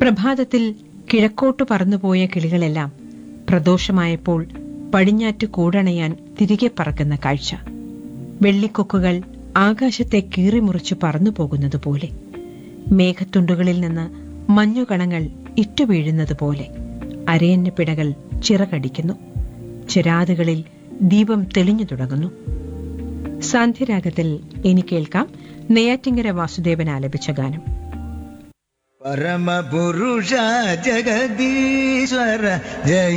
പ്രഭാതത്തിൽ കിഴക്കോട്ടു പറന്നുപോയ കിളികളെല്ലാം പ്രദോഷമായപ്പോൾ പടിഞ്ഞാറ്റ് കൂടണയാൻ തിരികെ പറക്കുന്ന കാഴ്ച വെള്ളിക്കൊക്കുകൾ ആകാശത്തെ കീറിമുറിച്ചു പറന്നു പോകുന്നതുപോലെ മേഘത്തുണ്ടുകളിൽ നിന്ന് മഞ്ഞുകണങ്ങൾ ഇട്ടുവീഴുന്നതുപോലെ അരയന്ന പിടകൾ ചിറകടിക്കുന്നു ചിരാതുകളിൽ ദീപം തെളിഞ്ഞു തുടങ്ങുന്നു സാന്ധ്യരാഗത്തിൽ ഇനി കേൾക്കാം നെയ്യാറ്റിങ്കര വാസുദേവൻ ആലപിച്ച ഗാനം പരമപുരുഷ ജഗദീശ്വര ജയ